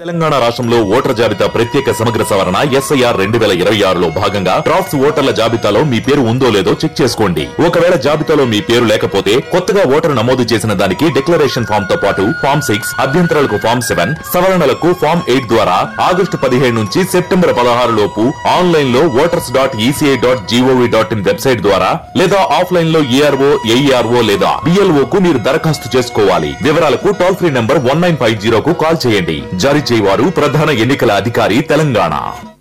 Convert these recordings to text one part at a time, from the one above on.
తెలంగాణ రాష్ట్రంలో ఓటర్ జాబితా ప్రత్యేక సమగ్ర సవరణ ఎస్ఐఆర్ రెండు వేల ఇరవై ఆరులో భాగంగా డ్రాఫ్ట్స్ ఓటర్ల జాబితాలో మీ పేరు ఉందో లేదో చెక్ చేసుకోండి ఒకవేళ జాబితాలో మీ పేరు లేకపోతే కొత్తగా ఓటరు నమోదు చేసిన దానికి డిక్లరేషన్ ఫామ్ తో పాటు ఫామ్ సిక్స్ అభ్యంతరాలకు ఫామ్ సెవెన్ సవరణలకు ఫామ్ ఎయిట్ ద్వారా ఆగస్టు పదిహేడు నుంచి సెప్టెంబర్ పదహారు లోపు ఆన్లైన్ లో voters dot ECI dot GOV dot in website ద్వారా లేదా ఆఫ్లైన్ లో ఏఆర్ఓ ఏఈఆర్ఓ లేదా బిఎల్ఓ కు మీరు దరఖాస్తు చేసుకోవాలి వివరాలకు toll free number one nine five జీరోకు కాల్ చేయండి జారీ చేయవారు ప్రధాన ఎన్నికల అధికారి తెలంగాణ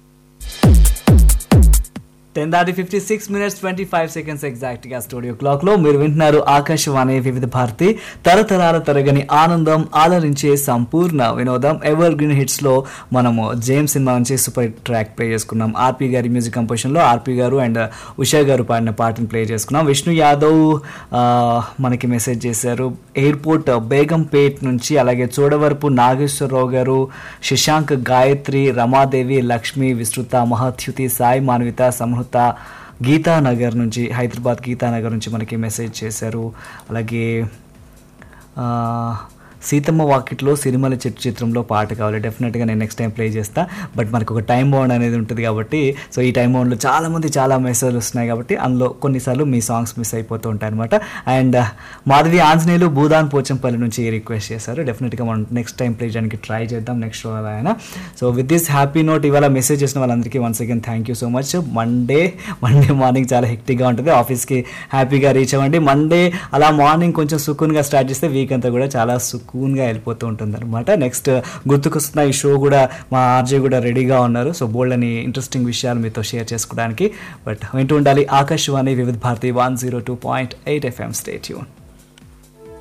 టెన్ దాటి fifty six minutes twenty five seconds ఎగ్జాక్ట్గా స్టూడియో క్లాక్లో మీరు వింటున్నారు ఆకాశవాణి వివిధ భారతి తరతరాల తరగని ఆనందం ఆలరించే సంపూర్ణ వినోదం ఎవర్ గ్రీన్ హిట్స్లో మనము జేమ్స్ సినిమా నుంచి సూపర్ ట్రాక్ ప్లే చేసుకున్నాం ఆర్పి గారి మ్యూజిక్ కంపోజిషన్లో ఆర్పి గారు అండ్ ఉషా గారు పాడిన పాటను ప్లే చేసుకున్నాం విష్ణు యాదవ్ ఆ, మనకి మెసేజ్ చేశారు ఎయిర్పోర్ట్ బేగంపేట్ నుంచి అలాగే చోడవరపు నాగేశ్వరరావు గారు శశాంక్ గాయత్రి రమాదేవి లక్ష్మి విస్తృత మహత్యుతి సాయి మాన్విత సమృత గీతానగర్ నుంచి హైదరాబాద్ గీతానగర్ నుంచి మనకి మెసేజ్ చేశారు అలాగే ఆ, సీతమ్మ వాకిట్లో సిరిమల చెట్టు చిత్రంలో పాట కావాలి డెఫినెట్గా నేను నెక్స్ట్ టైం ప్లే చేస్తా బట్ మనకు ఒక టైం బౌండ్ అనేది ఉంటుంది కాబట్టి సో ఈ టైం బౌండ్లో చాలామంది చాలా మెసేజ్లు వస్తున్నాయి కాబట్టి అందులో కొన్నిసార్లు మీ సాంగ్స్ మిస్ అయిపోతూ ఉంటాయి అనమాట అండ్ మాధవి ఆంజనేయులు భూదాన్ పోచంపల్లి నుంచి రిక్వెస్ట్ చేశారు డెఫినెట్గా మనం నెక్స్ట్ టైం ప్లే చేయడానికి ట్రై చేద్దాం నెక్స్ట్ షో ఆయన so with this happy note ఇవాళ మెసేజ్ చేసిన వాళ్ళందరికీ once again thank you so much Monday Monday morning చాలా హెక్టిక్గా ఉంటుంది ఆఫీస్కి హ్యాపీగా రీచ్ అవ్వండి మండే అలా మార్నింగ్ కొంచెం సుకూన్గా స్టార్ట్ చేస్తే వీక్ అంతా కూడా చాలా సుకూన్గా వెళ్ళిపోతూ ఉంటుంది అనమాట నెక్స్ట్ గుర్తుకొస్తున్న ఈ షో కూడా మా ఆర్జే కూడా రెడీగా ఉన్నారు సో బోల్డ్ అని ఇంట్రెస్టింగ్ విషయాలు మీతో షేర్ చేసుకోవడానికి బట్ వింటూ ఉండాలి Akashvani Vividh Bharati one zero two point eight FM stay tune